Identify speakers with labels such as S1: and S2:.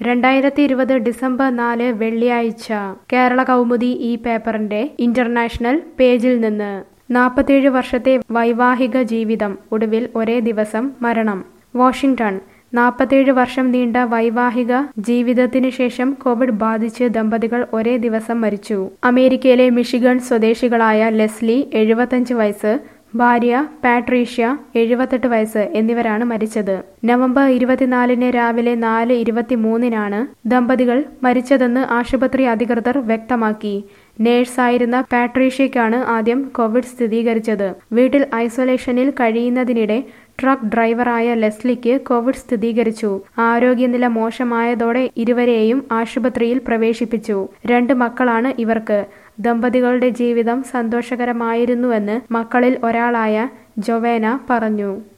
S1: രണ്ടായിരത്തി ഇരുപത് ഡിസംബർ നാല് വെള്ളിയാഴ്ച കേരള കൗമുദി ഈ പേപ്പറിന്റെ ഇന്റർനാഷണൽ പേജിൽ നിന്ന് നാൽപ്പത്തിയേഴ് വർഷത്തെ വൈവാഹിക ജീവിതം ഒടുവിൽ ഒരേ ദിവസം മരണം വാഷിംഗ്ടൺ നാൽപ്പത്തിയേഴ് വർഷം നീണ്ട വൈവാഹിക ജീവിതത്തിന് ശേഷം കോവിഡ് ബാധിച്ച് ദമ്പതികൾ ഒരേ ദിവസം മരിച്ചു അമേരിക്കയിലെ മിഷിഗൺ സ്വദേശികളായ ലെസ്ലി എഴുപത്തഞ്ച് വയസ്സ് ഭാര്യ പാട്രീഷ്യ എഴുപത്തെട്ട് വയസ്സ് എന്നിവരാണ് മരിച്ചത് നവംബർ ഇരുപത്തിനാലിന് രാവിലെ നാല് ഇരുപത്തിമൂന്നിനാണ് ദമ്പതികൾ മരിച്ചതെന്ന് ആശുപത്രി അധികൃതർ വ്യക്തമാക്കി നേഴ്സായിരുന്ന പാട്രീഷ്യയ്ക്കാണ് ആദ്യം കോവിഡ് സ്ഥിരീകരിച്ചത് വീട്ടിൽ ഐസൊലേഷനിൽ കഴിയുന്നതിനിടെ ട്രക്ക് ഡ്രൈവറായ ലെസ്ലിക്ക് കോവിഡ് സ്ഥിരീകരിച്ചു ആരോഗ്യനില മോശമായതോടെ ഇരുവരെയും ആശുപത്രിയിൽ പ്രവേശിപ്പിച്ചു രണ്ട് മക്കളാണ് ഇവർക്ക് ദമ്പതികളുടെ ജീവിതം സന്തോഷകരമായിരുന്നുവെന്ന് മക്കളിൽ ഒരാളായ ജൊവേന പറഞ്ഞു